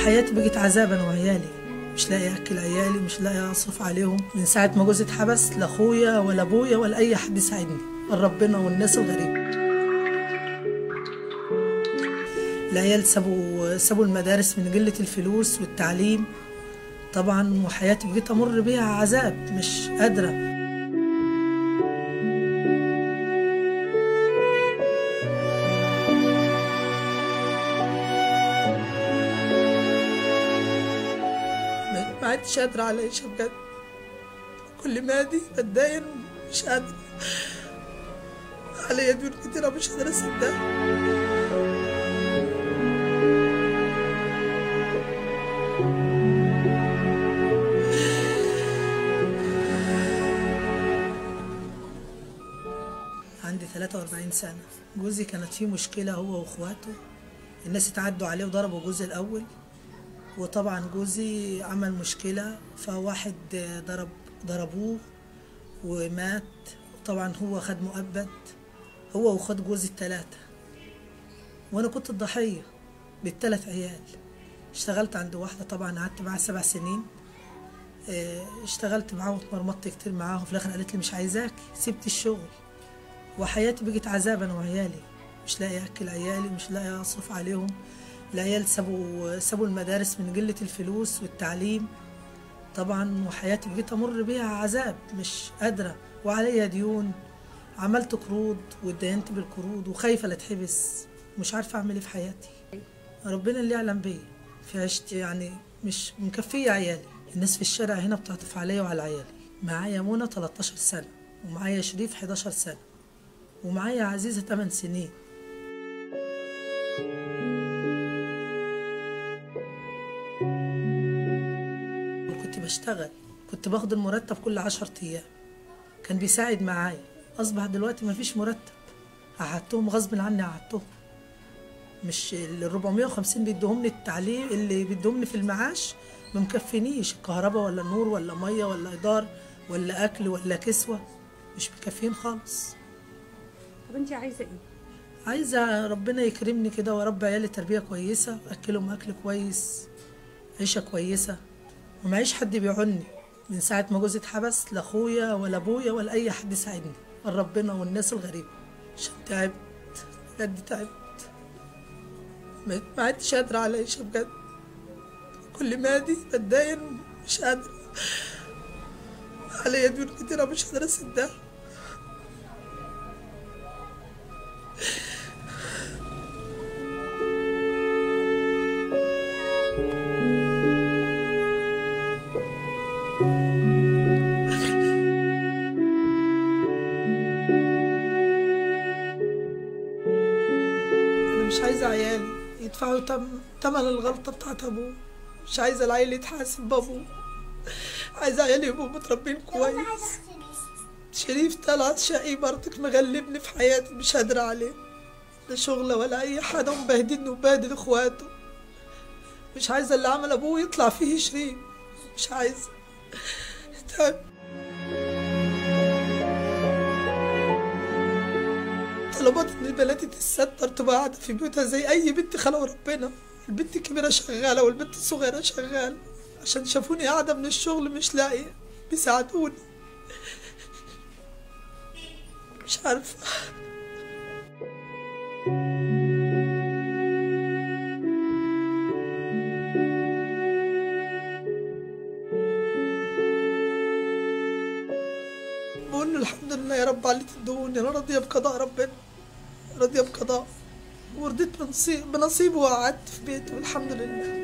وحياتي بقت عذاب انا وعيالي مش لاقي اكل عيالي مش لاقي اصرف عليهم من ساعه ما جوزي اتحبس لا اخويا ولا ابويا ولا اي حد يساعدني ربنا والناس الغريبه العيال سابوا سابوا المدارس من قله الفلوس والتعليم طبعا وحياتي بقيت امر بيها عذاب مش قادره ما عدتش قادرة على العيشة بجد كل ما دي بتداين مش قادرة عليا ديون كتيرة مش قادرة أسدها عندي 43 سنة جوزي كانت فيه مشكلة هو واخواته الناس اتعدوا عليه وضربوا جوزي الأول وطبعا جوزي عمل مشكلة فواحد ضرب ضربوه ومات طبعا هو خد مؤبد هو واخوات جوزي التلاتة وانا كنت الضحية بالتلات عيال اشتغلت عند واحدة طبعا قعدت معاها سبع سنين اه، اشتغلت معاها واتمرمطت كتير معاها في الاخر قالت لي مش عايزاكي سبت الشغل وحياتي بقت عذاب انا وعيالي مش لاقي اكل عيالي مش لاقي اصرف عليهم العيال سابوا سابوا المدارس من قله الفلوس والتعليم طبعا وحياتي بقيت امر بيها عذاب مش قادره وعليا ديون عملت قروض واتدينت بالقروض وخايفه لا اتحبس مش عارفه اعمل ايه في حياتي ربنا اللي يعلم بيا في عيشتي يعني مش مكفيه عيالي الناس في الشارع هنا بتعطف عليا وعلى عيالي معايا منى 13 سنه ومعايا شريف 11 سنه ومعايا عزيزه 8 سنين كنت بشتغل كنت باخد المرتب كل عشر أيام كان بيساعد معايا أصبح دلوقتي مفيش مرتب قعدتهم غصب عني قعدتهم مش ال 450 بيدوهم لي التعليم اللي بيدوهم لي في المعاش ما مكفينيش الكهرباء ولا نور ولا ميه ولا ايجار ولا اكل ولا كسوه مش مكفيين خالص طب انت عايزه ايه عايزه ربنا يكرمني كده واربي عيالي تربيه كويسه اكلهم اكل كويس عيشه كويسه ومعيش حد بيعني من ساعه ما جوزي اتحبس لا اخويا ولا ابويا ولا اي حد يساعدني ربنا والناس الغريبه عشان تعبت بجد تعبت ما ما عدتش قادره على العيشه بجد كل ما دي بتداين مش قادره عليا ديون كتيره مش قادره اسدها انا مش عايزه عيالي يدفعوا تم تمن الغلطه بتاعت ابوه مش عايزه العيل يتحاسب بابوه عايزه عيالي يبقوا متربين كويس شريف طلعت شقي برضك مغلبني في حياتي مش قادره عليه لا شغلة ولا أي حاجة ومبهدلني ومبهدل إخواته مش عايزة اللي عمل أبوه يطلع فيه شريف مش عايزة تعب طلبات ان بناتي تتستر تبقى قاعده في بيوتها زي اي بنت خلق ربنا البنت الكبيره شغاله والبنت الصغيره شغاله عشان شافوني قاعده من الشغل مش لاقيه بيساعدوني مش عارفه بقول له الحمد لله يا رب على اللي تدوني انا راضيه بقضاء ربنا راضيه بقضاء ورضيت بنصيب بنصيبه وقعدت في بيته والحمد لله